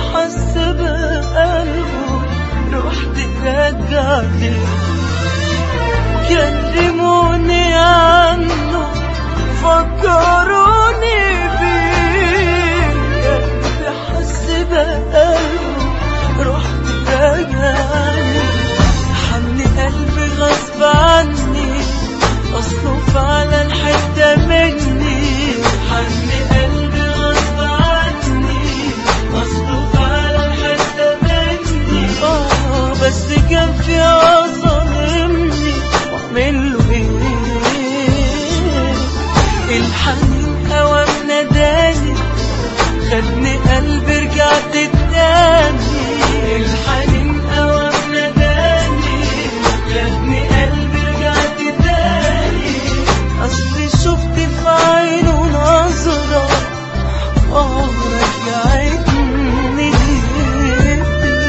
حس بقلبه رحت رجعت كلموني عنه فكروني بيه قلبي حس بقلبه رحت رجعني حن قلبي غصب عني أصله فعلا حتة مني حن قلبي غصب عني أصله فعلا حتة مني آه بس كان في ظالمني وأعمل له إيه الحنين هوا ناداني خدني قلبي رجعت تاني الحنين هوا ناداني خدني قلبي رجعت تاني اصلي شفت في عينه نظرة اه رجعتني ليه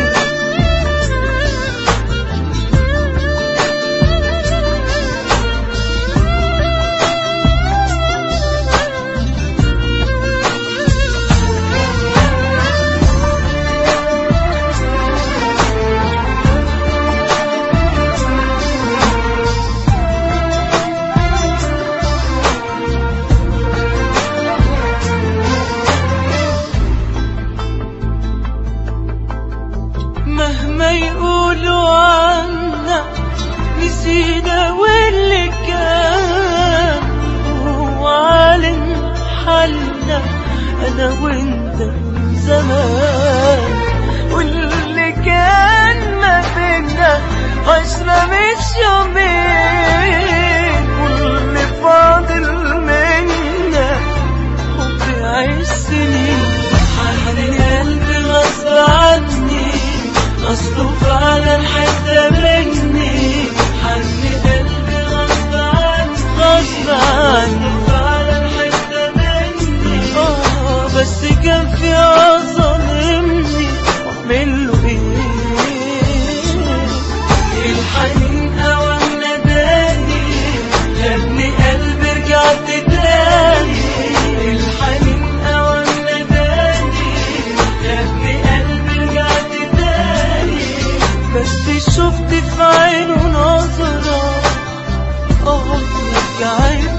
مهما يقولوا عنا نسينا واللي كان وعالم حالنا انا وانت من زمان واللي كان ما بينا عشرة مش يومين واللي فاضل منا حب عيش سنين حنين قلبي غصب عني أصله فعلا حتة مني حن قلبي غصب عني غصب عني فعلا حتة مني آه بس كان في ظالمني وأعمل له إيه الحنين هوا ناداني خدني قلبي رجعت تاني الحنين هوا ناداني خدني قلبي رجعت تاني بس شفت في عينه نظرة اه رجعت